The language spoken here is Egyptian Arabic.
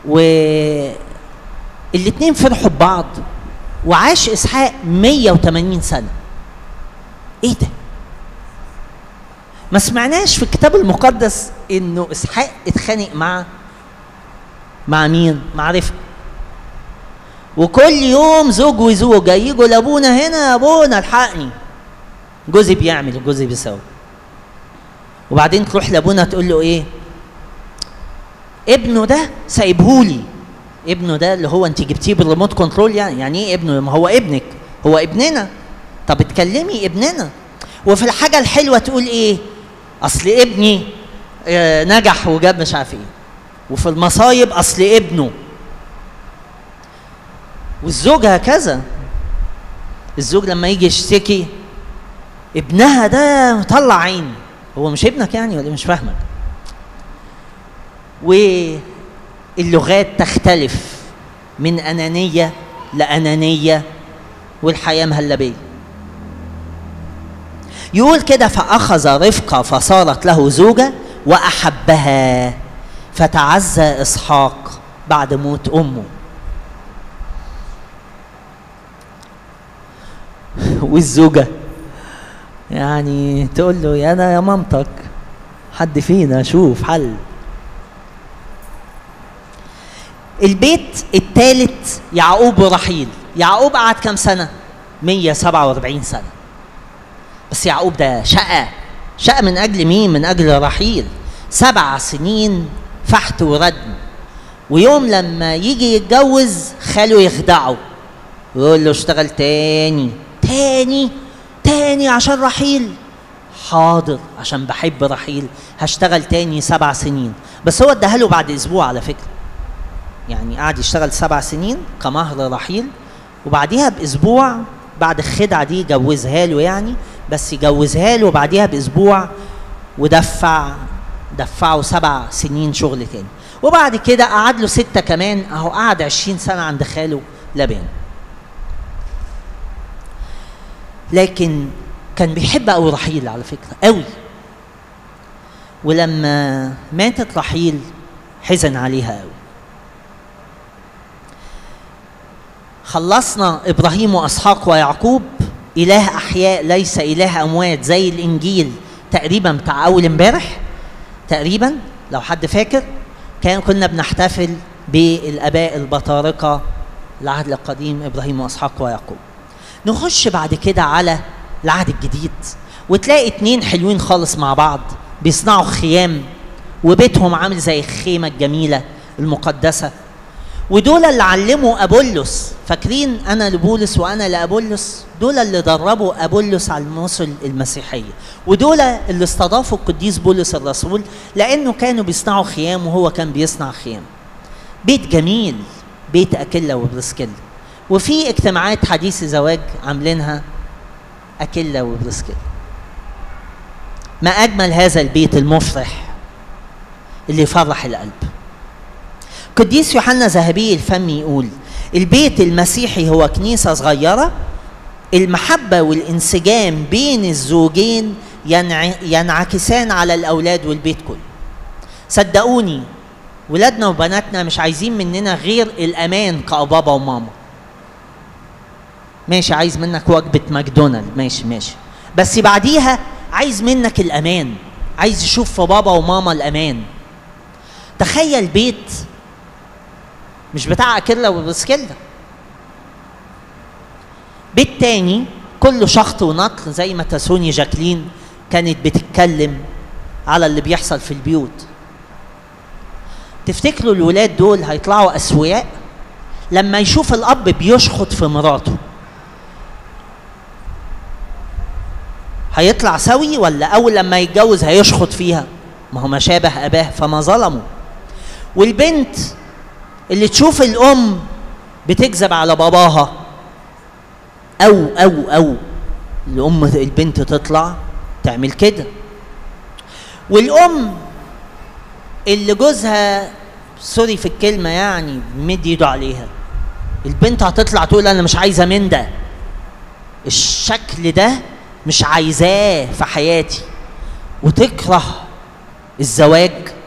والاتنين فرحوا ببعض وعاش اسحاق 180 سنه ايه ده ما سمعناش في الكتاب المقدس انه اسحاق اتخانق مع مع مين مع رفقه وكل يوم زوج وزوجه يجوا لابونا هنا يا ابونا الحقني جوزي بيعمل وجوزي بيسوي وبعدين تروح لابونا تقول له ايه ابنه ده سايبهولي ابنه ده اللي هو انت جبتيه بالريموت كنترول يعني يعني ايه ابنه ما هو ابنك هو ابننا طب اتكلمي ابننا وفي الحاجه الحلوه تقول ايه اصل ابني آه، نجح وجاب مش عارف ايه وفي المصايب اصل ابنه والزوج هكذا الزوج لما يجي يشتكي ابنها ده مطلع عيني هو مش ابنك يعني ولا مش فاهمك واللغات تختلف من أنانية لأنانية والحياة مهلبية يقول كده فأخذ رفقة فصارت له زوجة وأحبها فتعزى إسحاق بعد موت أمه والزوجة يعني تقول له يا أنا يا مامتك حد فينا شوف حل البيت الثالث يعقوب ورحيل يعقوب قعد كام سنة 147 سنة بس يعقوب ده شقى شقى من أجل مين من أجل رحيل سبع سنين فحت وردم ويوم لما يجي يتجوز خاله يخدعه ويقول له اشتغل تاني تاني تاني عشان رحيل حاضر عشان بحب رحيل هشتغل تاني سبع سنين بس هو اداها له بعد اسبوع على فكره يعني قعد يشتغل سبع سنين كمهر رحيل وبعديها باسبوع بعد الخدعه دي جوزها له يعني بس يجوزها له بعديها باسبوع ودفع دفعه سبع سنين شغل تاني وبعد كده قعد له ستة كمان اهو قعد عشرين سنة عند خاله لبان لكن كان بيحب قوي رحيل على فكرة قوي ولما ماتت رحيل حزن عليها قوي خلصنا ابراهيم واسحاق ويعقوب اله احياء ليس اله اموات زي الانجيل تقريبا بتاع اول امبارح تقريبا لو حد فاكر كان كنا بنحتفل بالاباء البطارقه العهد القديم ابراهيم واسحاق ويعقوب نخش بعد كده على العهد الجديد وتلاقي اتنين حلوين خالص مع بعض بيصنعوا خيام وبيتهم عامل زي الخيمه الجميله المقدسه ودول اللي علموا ابولس فاكرين انا لبولس وانا لابولس دول اللي دربوا ابولس على المثل المسيحيه ودول اللي استضافوا القديس بولس الرسول لانه كانوا بيصنعوا خيام وهو كان بيصنع خيام بيت جميل بيت اكيلا وبرسكيلا وفي اجتماعات حديث زواج عاملينها اكيلا وبرسكيلا ما اجمل هذا البيت المفرح اللي يفرح القلب قديس يوحنا ذهبي الفم يقول البيت المسيحي هو كنيسة صغيرة المحبة والانسجام بين الزوجين ينع... ينعكسان على الأولاد والبيت كله صدقوني ولادنا وبناتنا مش عايزين مننا غير الأمان كأبابا وماما ماشي عايز منك وجبة ماكدونالد ماشي ماشي بس بعديها عايز منك الأمان عايز يشوف في بابا وماما الأمان تخيل بيت مش بتاع اكيلا وبسكيلا بيت تاني كله شخط ونطر زي ما تسوني جاكلين كانت بتتكلم على اللي بيحصل في البيوت تفتكروا الولاد دول هيطلعوا اسوياء لما يشوف الاب بيشخط في مراته هيطلع سوي ولا اول لما يتجوز هيشخط فيها ما هو ما شابه اباه فما ظلموا والبنت اللي تشوف الام بتكذب على باباها او او او الام البنت تطلع تعمل كده والام اللي جوزها سوري في الكلمه يعني مد ايده عليها البنت هتطلع تقول انا مش عايزه من ده الشكل ده مش عايزاه في حياتي وتكره الزواج